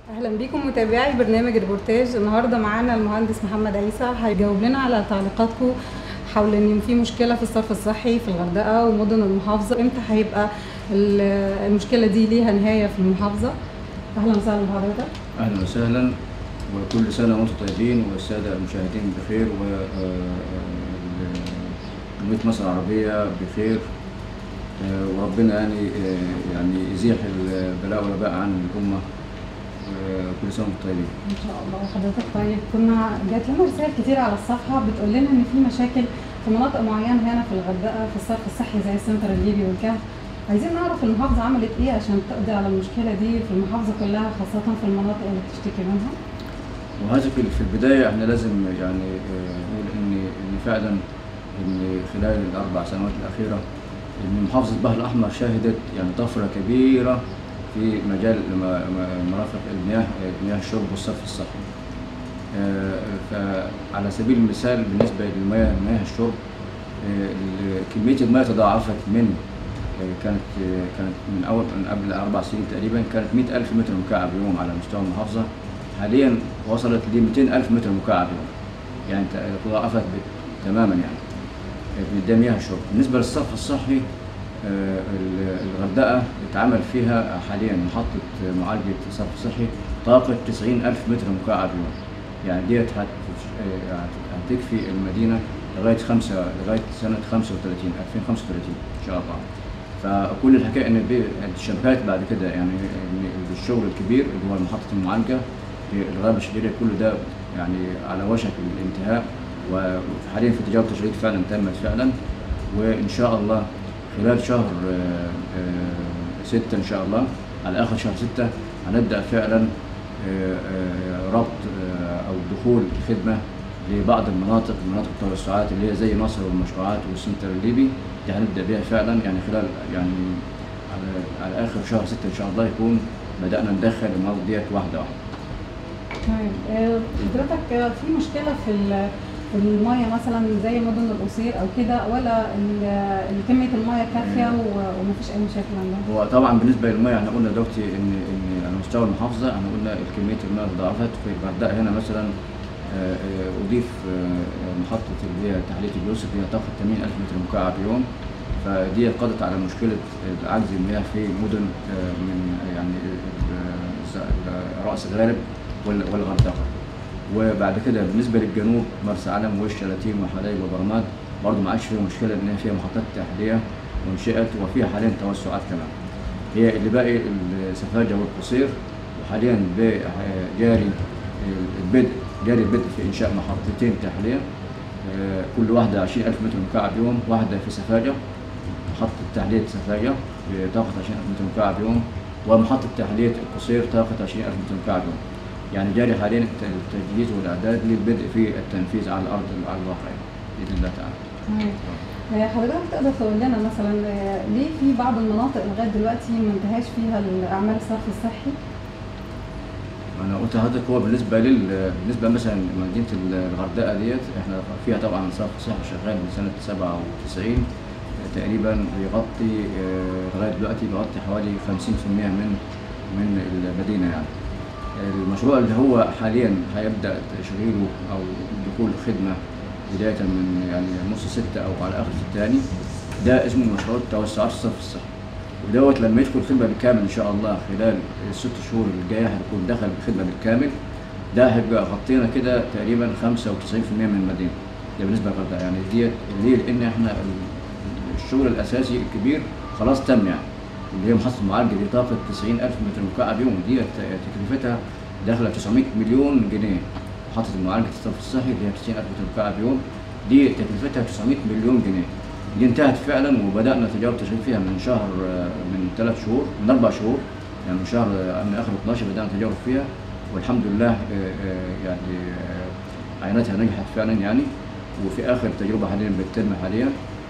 اهلا بيكم متابعي برنامج ريبورتاج النهارده معانا المهندس محمد عيسى هيجاوب لنا على تعليقاتكم حول ان في مشكله في الصرف الصحي في الغردقه ومدن المحافظه امتى هيبقى ال- المشكله دي ليها نهايه في المحافظه اهلا وسهلا بحضرتك اهلا وسهلا وكل سنه وانتم طيبين والساده المشاهدين بخير و جمهوريه مصر العربيه بخير آه، وربنا يعني آه، يعني يزيح البلاء والوباء عن الامه وكل سنه وانتم طيبين. ان شاء الله وحضرتك طيب كنا جات لنا رسائل كتير على الصفحه بتقول لنا ان في مشاكل في مناطق معينه هنا في الغردقه في الصرف الصحي زي السنتر الليبي والكهف عايزين نعرف المحافظه عملت ايه عشان تقضي على المشكله دي في المحافظه كلها خاصه في المناطق اللي بتشتكي منها وهذا في في البدايه احنا لازم يعني آه، نقول ان ان فعلا ان خلال الاربع سنوات الاخيره ان محافظه البحر الاحمر شهدت يعني طفره كبيره في مجال م- م- مرافق المياه مياه الشرب والصرف الصحي. آه، فعلى سبيل المثال بالنسبه للمياه مياه الشرب آه، ال- كميه المياه تضاعفت من آه، كانت آه، كانت من اول من قبل اربع سنين تقريبا كانت 100000 متر مكعب يوم على مستوى المحافظه حاليا وصلت ل 200000 متر مكعب يوم يعني ت- تضاعفت ب- تماما يعني آه، ده مياه الشرب بالنسبه للصرف الصحي آه، ال- الغردقه اتعمل فيها حاليا محطه معالجه صرف صحي طاقه 90000 متر مكعب يوم يعني ديت هت- آه، هت- هتكفي المدينه لغايه خمسه لغايه سنه 35 2035 ان شاء الله فكل الحكايه ان بي- الشبكات بعد كده يعني إن الشغل الكبير اللي هو محطه المعالجه في الغابه الشجريه كل ده يعني على وشك الانتهاء وحاليا في تجارب تشغيل فعلا تمت فعلا وان شاء الله خلال شهر آه، آه، ستة ان شاء الله على اخر شهر ستة هنبدا فعلا آه، آه، ربط آه، او دخول الخدمه لبعض المناطق مناطق التوسعات اللي هي زي مصر والمشروعات والسنتر الليبي دي هنبدا بيها فعلا يعني خلال يعني على, على اخر شهر ستة ان شاء الله يكون بدانا ندخل المناطق ديت واحده واحده طيب آه، حضرتك آه، في مشكله في ال- في الميه مثلا زي مدن القصير او كده ولا ال- ال- كميه الميه كافيه و- ومفيش اي مشاكل عندهم هو طبعا بالنسبه للميه احنا قلنا دلوقتي ان ان على مستوى المحافظه احنا قلنا كميه الميه تضاعفت في الغردقه هنا مثلا آه، آه، اضيف آه، محطه اللي هي تحليه اليوسف اللي هي طاقه 80000 متر مكعب يوم فدي قضت على مشكله عجز المياه في مدن آه، من يعني ال- ال- راس الغارب وال- والغردقه وبعد كده بالنسبه للجنوب مرسى علم والشلاتين وحلايب وبرماد برضه ما عادش فيها مشكله ان هي فيها محطات تحليه وانشئت وفيها حاليا توسعات كمان هي اللي باقي السفاجه والقصير وحاليا ب- جاري البدء جاري البدء في انشاء محطتين تحليه آه، كل واحده 20000 متر مكعب يوم واحده في سفاجه محطه تحليه سفاجه بطاقه 20000 متر مكعب يوم ومحطه تحليه القصير طاقه 20000 متر مكعب يوم يعني جاري حاليا الت- التجهيز والاعداد للبدء في التنفيذ على الارض على الواقع يعني باذن الله تعالى. تمام. آه، حضرتك تقدر تقول لنا مثلا آه، ليه في بعض المناطق لغايه دلوقتي ما انتهاش فيها اعمال الصرف الصحي؟ انا قلت لحضرتك هو بالنسبه لل بالنسبه مثلا لمدينه الغردقه ديت احنا فيها طبعا صرف صحي شغال من سنه 97 تقريبا بيغطي آه، لغايه دلوقتي بيغطي حوالي 50% من من المدينه يعني. المشروع اللي هو حاليا هيبدا تشغيله او دخول الخدمه بدايه من يعني نص ستة او على اخر الثاني ده اسمه مشروع توسعات الصرف الصحي ودوت لما يدخل الخدمه بالكامل ان شاء الله خلال الست شهور الجايه هيكون دخل بالخدمه بالكامل ده هيبقى غطينا كده تقريبا 95% من المدينه ده بالنسبه للغردقه يعني ديت ليه؟ لان احنا ال- الشغل الاساسي الكبير خلاص تم يعني اللي هي محطه المعالجه دي طاقه 90000 متر مكعب يوم ديت تكلفتها داخله 900 مليون جنيه محطه المعالجه الصرف الصحي اللي هي 90000 متر مكعب يوم دي تكلفتها 900 مليون جنيه دي انتهت فعلا وبدانا تجارب تشغيل فيها من شهر آه، من ثلاث شهور من اربع شهور يعني من شهر آه، من اخر 12 بدانا تجارب فيها والحمد لله آه، آه، يعني آه، عيناتها نجحت فعلا يعني وفي اخر تجربه حاليا بتتم حاليا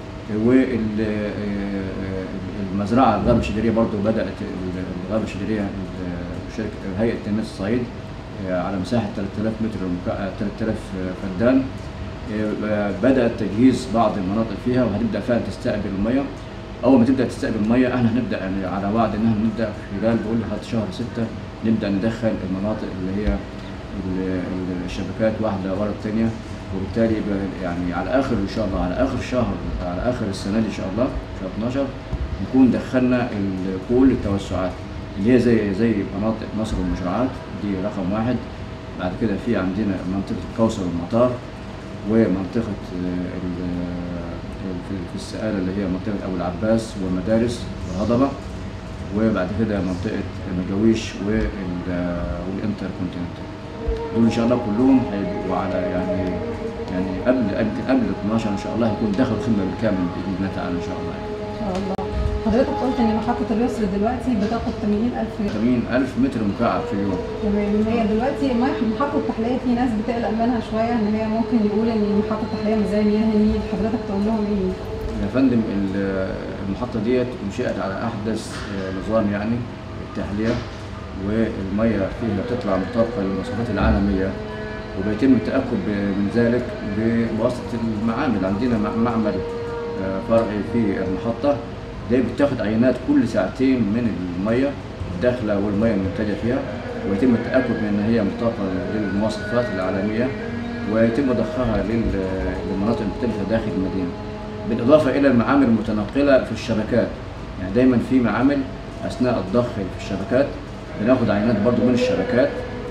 والمزرعه الغابه الشجريه برضو بدات الغابه الشجريه شركه هيئه تنميه الصعيد آه، على مساحه 3000 متر مكع- 3000 فدان آه، بدات تجهيز بعض المناطق فيها وهتبدا فعلا تستقبل الميه اول ما تبدا تستقبل ميه احنا هنبدا يعني على وعد ان احنا نبدا خلال بقول لحد شهر ستة نبدا ندخل المناطق اللي هي ال- ال- الشبكات واحده ورا الثانيه وبالتالي يبقى يعني على اخر ان شاء الله على اخر شهر على اخر السنه دي ان شاء الله شهر 12 نكون دخلنا ال- كل التوسعات اللي هي زي زي مناطق مصر والمشروعات دي رقم واحد بعد كده في عندنا منطقه الكوثر والمطار ومنطقه آه، ال- ال- في في السقاله اللي هي منطقه ابو العباس والمدارس والهضبه وبعد كده منطقه مجاويش وال- والانتر كونتيننتال دول ان شاء الله كلهم هيبقوا على يعني يعني قبل قبل قبل 12 ان شاء الله هيكون دخل الخدمه بالكامل باذن الله تعالى ان شاء الله ان شاء الله حضرتك قلت ان محطه اليسر دلوقتي بتاخد 80000 80000 متر مكعب في اليوم تمام هي دلوقتي مي- محطه التحليه في ناس بتقلق منها شويه ان هي ممكن يقول ان محطه التحليه مش زي مياه النيل حضرتك تقول لهم ايه؟ يا فندم ال- المحطة ديت انشئت على أحدث آه، نظام يعني التحلية والمية فيها بتطلع مطابقة للمواصفات العالمية وبيتم التأكد ب- من ذلك بواسطة المعامل عندنا مع- معمل آه، فرعي في المحطة ده بتاخد عينات كل ساعتين من المية الداخلة والمية المنتجة فيها ويتم التأكد من إن هي مطابقة للمواصفات العالمية ويتم ضخها لل- للمناطق المختلفة داخل المدينة بالإضافة إلى المعامل المتنقلة في الشبكات يعني دايما في معامل أثناء الضخ في الشبكات بناخد عينات برضو من الشبكات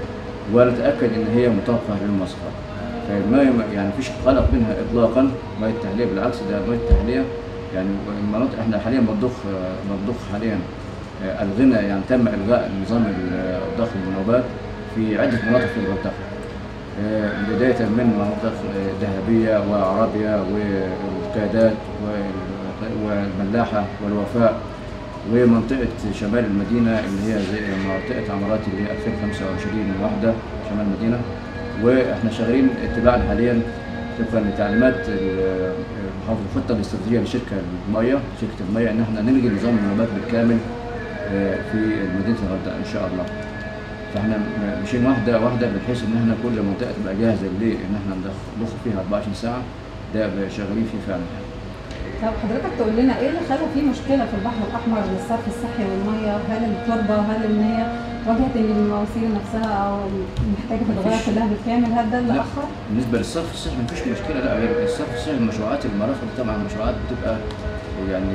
ونتأكد إن هي مطابقة للمواصفات فالمية يعني مفيش قلق منها إطلاقا مية التحلية بالعكس ده مية التحلية يعني المناطق احنا حاليا بنضخ بنضخ حاليا آه، الغنى يعني تم الغاء نظام الضخ المناوبات في عده مناطق في الغردقه آه، بدايه من مناطق آه، دهبيه وعربيه والقيادات وال- والملاحه والوفاء ومنطقه شمال المدينه اللي هي زي منطقه عمارات اللي هي 2025 وحده شمال المدينه واحنا شغالين اتباعا حاليا طبقا لتعليمات ال- محافظ الخطه الاستراتيجيه لشركه الميه شركه الميه ان احنا نلغي نظام المناوبات بالكامل آه، في مدينه الغردقه ان شاء الله. فاحنا م- ماشيين واحده واحده بحيث ان احنا كل منطقه تبقى جاهزه لان احنا ندخ- نضخ فيها 24 ساعه ده بقى شغالين فيه فعلا. طب حضرتك تقول لنا ايه اللي خلى في مشكله في البحر الاحمر للصرف الصحي والميه هل التربه هل ان هي واجهت ان المواسير نفسها او محتاجه تتغير مفيش. كلها بالكامل هل ده اللي لا. اخر؟ بالنسبه للصرف الصحي مفيش مشكله لا هي الصرف الصحي المشروعات المرافق طبعا المشروعات بتبقى يعني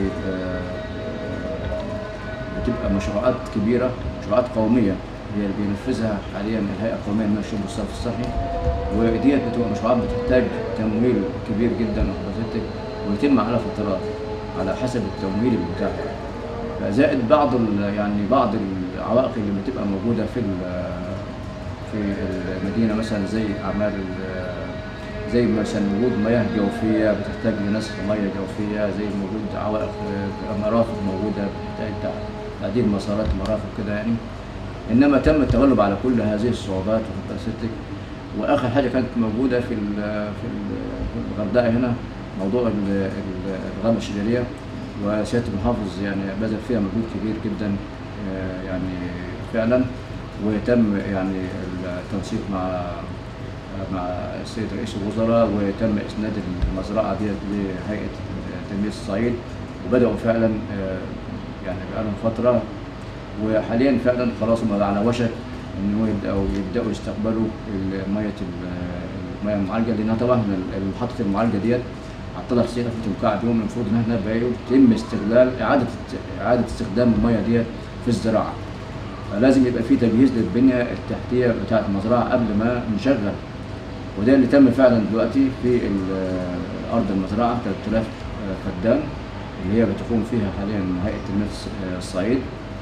آه، بتبقى مشروعات كبيره مشروعات قوميه هي اللي بينفذها حاليا الهيئه القوميه للنشر بالصرف الصحي وديت بتبقى مشروعات بتحتاج تمويل كبير جدا وحضرتك ويتم على فترات على حسب التمويل المتاح زائد بعض ال- يعني بعض العوائق اللي بتبقى موجوده في ال- في المدينه مثلا زي اعمال ال- زي مثلا وجود مياه جوفيه بتحتاج لنسخ مياه جوفيه زي وجود عوائق آه، مرافق موجوده بتحتاج تع- تعديل مسارات مرافق كده يعني انما تم التغلب على كل هذه الصعوبات وخطه ستك واخر حاجه كانت موجوده في ال- في ال- في الغردقه هنا موضوع ال- ال- الغابه الشجريه وسياده المحافظ يعني بذل فيها مجهود كبير جدا آه، يعني فعلا وتم يعني التنسيق مع مع السيد رئيس الوزراء وتم اسناد المزرعه ديت لهيئه تنميه الصعيد وبداوا فعلا آه، يعني بقالهم فتره وحاليا فعلا خلاص هم على وشك ان هو يبداوا يبداوا يستقبلوا الميه الميه المعالجه لانها طبعا محطه المعالجه ديت على الطلع السيئه في مكعب يوم المفروض ان احنا بقى يتم استغلال اعاده اعاده استخدام الميه ديت في الزراعه فلازم يبقى في تجهيز للبنيه التحتيه بتاعه المزرعه قبل ما نشغل وده اللي تم فعلا دلوقتي في ال- ارض المزرعه 3000 فدان اللي هي بتقوم فيها حاليا هيئه تنميه الص- الصعيد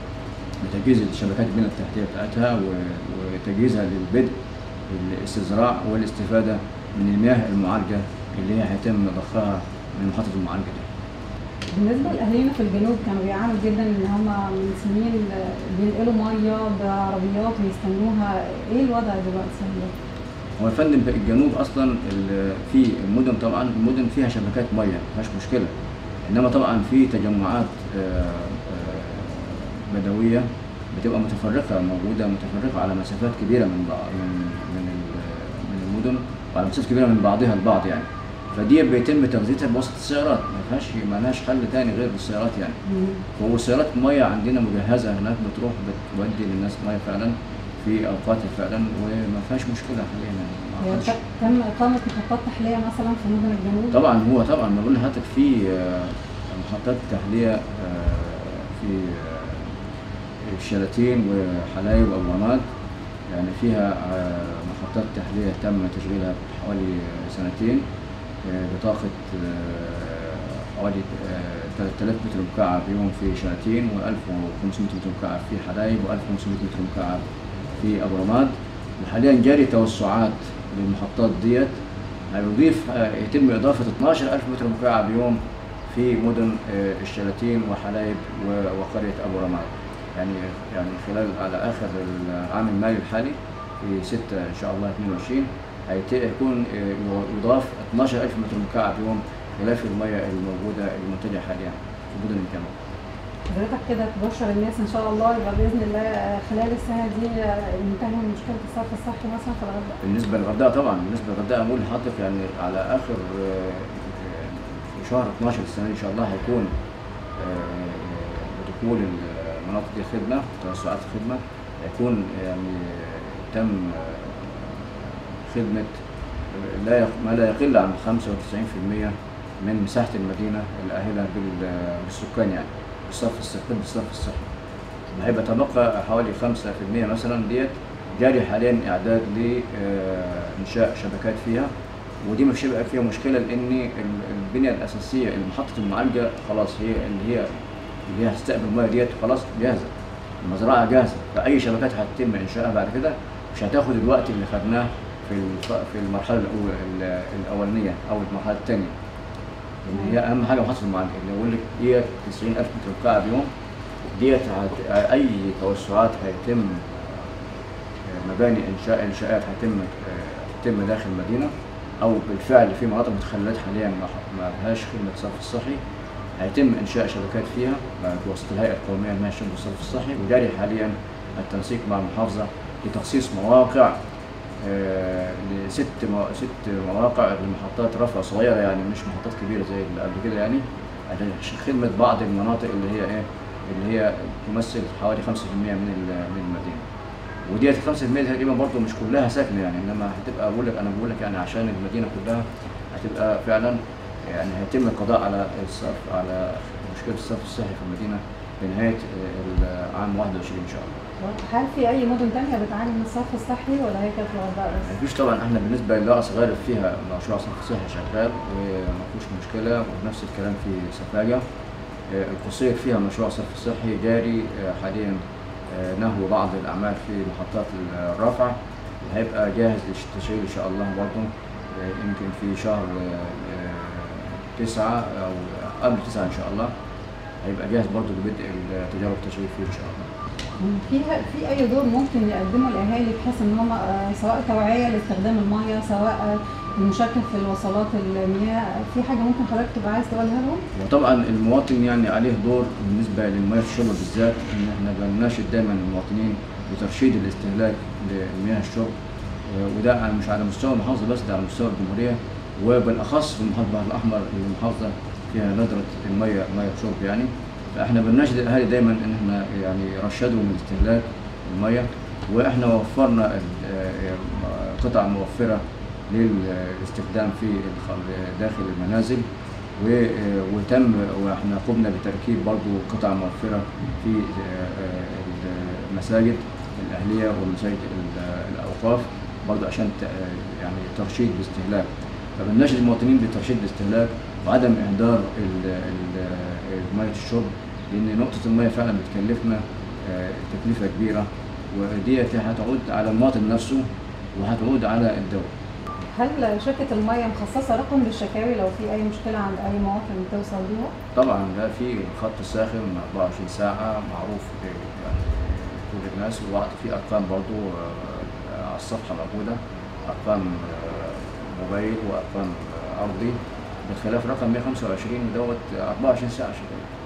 بتجهيز الشبكات البنيه التحتيه بتاعتها و- وتجهيزها للبدء الاستزراع والاستفاده من المياه المعالجه اللي هي هيتم ضخها من محطه المعالجه دي. بالنسبه لاهالينا في الجنوب كانوا بيعانوا جدا ان هم من سنين بينقلوا ميه بعربيات ويستنوها ايه الوضع دلوقتي؟ هو يا فندم في الجنوب اصلا ال- في المدن طبعا المدن فيها شبكات ميه ما فيهاش مشكله انما طبعا في تجمعات آه، آه، بدويه بتبقى متفرقه موجوده متفرقه على مسافات كبيره من بعض من من ال- من المدن وعلى مسافات كبيره من بعضها البعض يعني فدي بيتم تغذيتها بواسطه السيارات ما فيهاش ما لهاش حل تاني غير السيارات يعني مم. فهو سيارات ميه عندنا مجهزه هناك بتروح بتودي للناس ميه فعلا في اوقاتها فعلا وما فيهاش مشكله حاليا يعني ما يعني فيهاش- ت- تم اقامه محطات تحليه مثلا في مدن الجنوب طبعا هو طبعا ما بقول لحضرتك في آه، محطات تحليه آه، في آه، الشلاتين وحلايب وابوانات يعني فيها آه، محطات تحليه تم تشغيلها حوالي سنتين آه، بطاقه آه، حوالي آه، 3000 متر مكعب يوم في شلاتين و1500 متر مكعب في حلايب و1500 متر مكعب في ابو رماد وحاليا جاري توسعات للمحطات ديت هيضيف آه، يتم إضافة 12000 متر مكعب يوم في مدن آه، الشلاتين وحلايب و- وقرية أبو رماد يعني يعني خلال على آخر العام المالي الحالي في 6 إن شاء الله 22 هيت- هيكون آه، يضاف 12000 متر مكعب يوم خلاف المياه الموجودة المنتجة حاليا في مدن الجنوب. حضرتك كده تبشر الناس ان شاء الله يبقى باذن الله آه، خلال السنه دي آه، ينتهي من مشكله الصرف الصحي مثلا في الغردقه بالنسبه للغردقه طبعا بالنسبه للغردقه اقول لحضرتك يعني على اخر آه، آه، في شهر 12 السنه دي ان شاء الله هيكون آه، دخول المناطق دي خدمه توسعات الخدمه هيكون يعني تم آه، خدمه لا يق- ما لا يقل عن 95% من مساحه المدينه الاهله بال- بالسكان يعني بالصرف الصحي بالصرف الصحي هيبقى تبقى حوالي 5% مثلا ديت جاري حاليا اعداد لانشاء شبكات فيها ودي مش هيبقى فيها مشكله لان ال- البنيه الاساسيه لمحطه المعالجه خلاص هي اللي هي اللي هي هتستقبل الميه ديت خلاص جاهزه المزرعه جاهزه فاي شبكات هتتم انشائها بعد كده مش هتاخد الوقت اللي خدناه في الف- في المرحله الأول ال- الاولانيه او المرحله الثانيه اللي هي اهم حاجه محطه المعالجه اللي بقول لك ديت 90000 متر مكعب يوم ديت هت- اي توسعات هيتم آه، مباني انشاء انشاءات هيتم آه، هتتم داخل المدينه او بالفعل في مناطق متخللات حاليا ما ما فيهاش خدمه صرف الصحي هيتم انشاء شبكات فيها بواسطه الهيئه القوميه للمياه الشرب والصرف الصحي وجاري حاليا التنسيق مع المحافظه لتخصيص مواقع آه، لست مو- ست مواقع لمحطات رفع صغيره يعني مش محطات كبيره زي اللي قبل كده يعني عشان خدمه بعض المناطق اللي هي ايه اللي هي تمثل حوالي 5% من ال- من المدينه وديت 5% تقريبا برضه مش كلها ساكنه يعني انما هتبقى بقول لك انا بقول لك يعني عشان المدينه كلها هتبقى فعلا يعني هيتم القضاء على الصرف على مشكله الصرف الصحي في المدينه بنهايه العام 21 ان شاء الله. هل في اي مدن تانية بتعاني من الصرف الصحي ولا هي كانت في الغردقه بس؟ مفيش طبعا احنا بالنسبه لرأس غارب فيها مشروع صرف صحي شغال ومفيش مشكله ونفس الكلام في سفاجه آه، القصير فيها مشروع صرف صحي جاري آه، حاليا آه، نهو بعض الاعمال في محطات الرفع هيبقى جاهز للتشغيل ان شاء الله برضه آه، يمكن في شهر آه، آه، تسعة او قبل تسعة ان شاء الله هيبقى جاهز برضه لبدء التجارب التشغيل فيه ان شاء الله فيها في اي دور ممكن يقدمه الاهالي بحيث ان هم آه، سواء توعيه لاستخدام الميه سواء آه، المشاركه في الوصلات المياه في حاجه ممكن حضرتك تبقى عايز تقولها لهم؟ وطبعا المواطن يعني عليه دور بالنسبه للمياه الشرب بالذات ان احنا بنناشد دايما المواطنين بترشيد الاستهلاك لمياه الشرب آه، وده على- مش على مستوى المحافظه بس ده على مستوى الجمهوريه وبالاخص في محافظه البحر الاحمر اللي المحافظه فيها ندره المياه مياه شرب يعني فاحنا بنناشد الاهالي دايما ان احنا يعني يرشدوا من استهلاك المياه واحنا وفرنا ال- آه، قطع موفره للاستخدام في الخ- داخل المنازل و- وتم واحنا قمنا بتركيب برضو قطع موفره في آه، آه، المساجد الاهليه والمساجد ال- الاوقاف برضو عشان ت- آه، يعني ترشيد الاستهلاك فبنناشد المواطنين بترشيد الاستهلاك وعدم اهدار ال- ال- ميه الشرب لان نقطه الميه فعلا بتكلفنا آه، تكلفه كبيره وديت هتعود على المواطن نفسه وهتعود على الدوله هل شركه الميه مخصصه رقم للشكاوي لو في اي مشكله عند اي مواطن توصل بيها؟ طبعا ده في خط ساخن 24 ساعة معروف ب- يعني كل الناس ووقت في أرقام برضو آه، على الصفحة موجودة أرقام آه، موبايل وأرقام آه، أرضي بخلاف رقم 125 دوت 24 ساعة شغال